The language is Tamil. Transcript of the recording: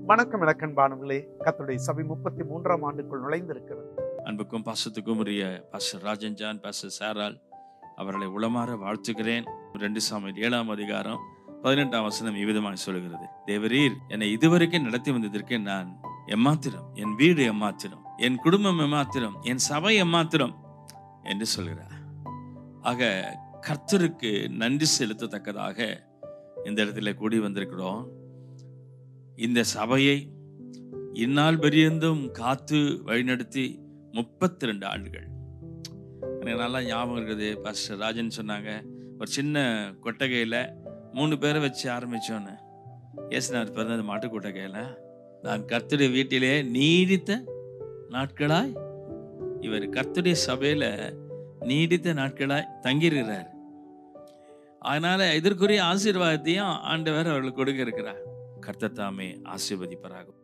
வணக்கம் இலக்கண்பானங்களே கத்துடைய சபை முப்பத்தி மூன்றாம் ஆண்டுக்குள் நுழைந்திருக்கிறது அன்புக்கும் பாசத்துக்கும் உரிய பாஸ்டர் ராஜன் ஜான் பாஸ்டர் சாரால் அவர்களை உளமாற வாழ்த்துகிறேன் ரெண்டு சாமி ஏழாம் அதிகாரம் பதினெட்டாம் வசனம் இவ்விதமாக சொல்கிறது தேவரீர் என்னை இதுவரைக்கும் நடத்தி வந்ததற்கு நான் எம்மாத்திரம் என் வீடு எம்மாத்திரம் என் குடும்பம் எம்மாத்திரம் என் சபை எம்மாத்திரம் என்று சொல்கிறார் ஆக கர்த்தருக்கு நன்றி செலுத்தத்தக்கதாக இந்த இடத்துல கூடி வந்திருக்கிறோம் இந்த சபையை இந்நாள் பெரியந்தும் காத்து வழிநடத்தி முப்பத்தி ரெண்டு ஆண்டுகள் எனக்கு நல்லா ஞாபகம் இருக்குது பாஸ்டர் ராஜன் சொன்னாங்க ஒரு சின்ன கொட்டகையில் மூணு பேரை வச்சு ஆரம்பித்தோன்னு ஏசுனார் பிறந்தது மாட்டு கொட்டகையில் நான் கர்த்தருடைய வீட்டிலே நீடித்த நாட்களாய் இவர் கர்த்தருடைய சபையில் நீடித்த நாட்களாய் தங்கியிருக்கிறார் அதனால இதற்குரிய ஆசீர்வாதத்தையும் ஆண்டவர் அவர்களுக்கு கொடுக்க இருக்கிறார் கர்த்தர் தாமே ஆசீர்வதிப்பராகும்